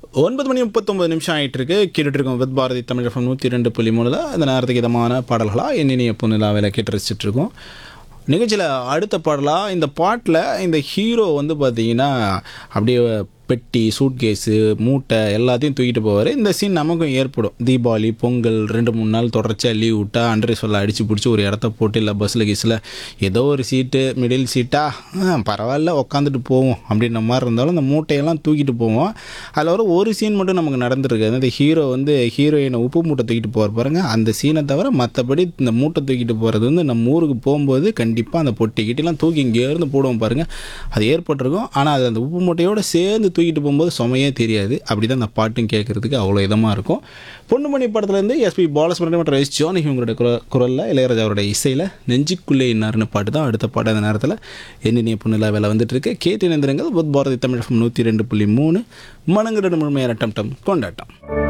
ஒன்பது மணி முப்பத்தொம்பது நிமிஷம் ஆயிட்டு இருக்கு கேட்டுட்டு இருக்கோம் வித் பாரதி தமிழ் எஃப்எம் நூற்றி ரெண்டு புள்ளி மூணில் இந்த நேரத்துக்கு இதமான பாடல்களாக என்னென்ன பொண்ணுலாவில் கேட்டு ரசிச்சுட்டு இருக்கோம் நிகழ்ச்சியில் அடுத்த பாடலாக இந்த பாட்டில் இந்த ஹீரோ வந்து பார்த்தீங்கன்னா அப்படியே பெட்டி சூட்கேஸு மூட்டை எல்லாத்தையும் தூக்கிட்டு போவார் இந்த சீன் நமக்கும் ஏற்படும் தீபாவளி பொங்கல் ரெண்டு மூணு நாள் தொடர்ச்சியாக லீவ் விட்டா அன்றே சொல்ல அடித்து பிடிச்சி ஒரு இடத்த போட்டு இல்லை பஸ்ஸில் கீஸில் ஏதோ ஒரு சீட்டு மிடில் சீட்டா ஆ, பரவாயில்ல உக்காந்துட்டு போவோம் அப்படின்ற மாதிரி இருந்தாலும் இந்த மூட்டையெல்லாம் தூக்கிட்டு போவோம் அதில் வர ஒரு சீன் மட்டும் நமக்கு நடந்துருக்கு அந்த ஹீரோ வந்து ஹீரோயினை உப்பு மூட்டை தூக்கிட்டு போகிற பாருங்க அந்த சீனை தவிர மற்றபடி இந்த மூட்டை தூக்கிட்டு போகிறது வந்து நம்ம ஊருக்கு போகும்போது கண்டிப்பாக அந்த பொட்டி கிட்டிலாம் தூக்கி இங்கேருந்து போடுவோம் பாருங்க அது ஏற்பட்டிருக்கும் ஆனால் அது அந்த உப்பு மூட்டையோடு சேர்ந்து தூக்கிட்டு போகும்போது சுமையே தெரியாது அப்படி தான் அந்த பாட்டும் கேட்குறதுக்கு அவ்வளோ இதமாக இருக்கும் பொண்ணுமணி படத்துலேருந்து எஸ்பி பாலசுப்ரமணியம் மற்றும் எஸ் ஜானகி உங்களுடைய குர குரலில் இளையராஜா அவருடைய இசையில் நெஞ்சுக்குள்ளே இன்னார்னு பாட்டு தான் அடுத்த பாட்டு அந்த நேரத்தில் என்னென்ன பொண்ணுல வேலை வந்துட்டு இருக்கு கேட்டு இணைந்திருங்கள் புத் பாரதி தமிழ் நூற்றி ரெண்டு புள்ளி மூணு மனங்களிடம் முழுமையான டம் டம் கொண்டாட்டம்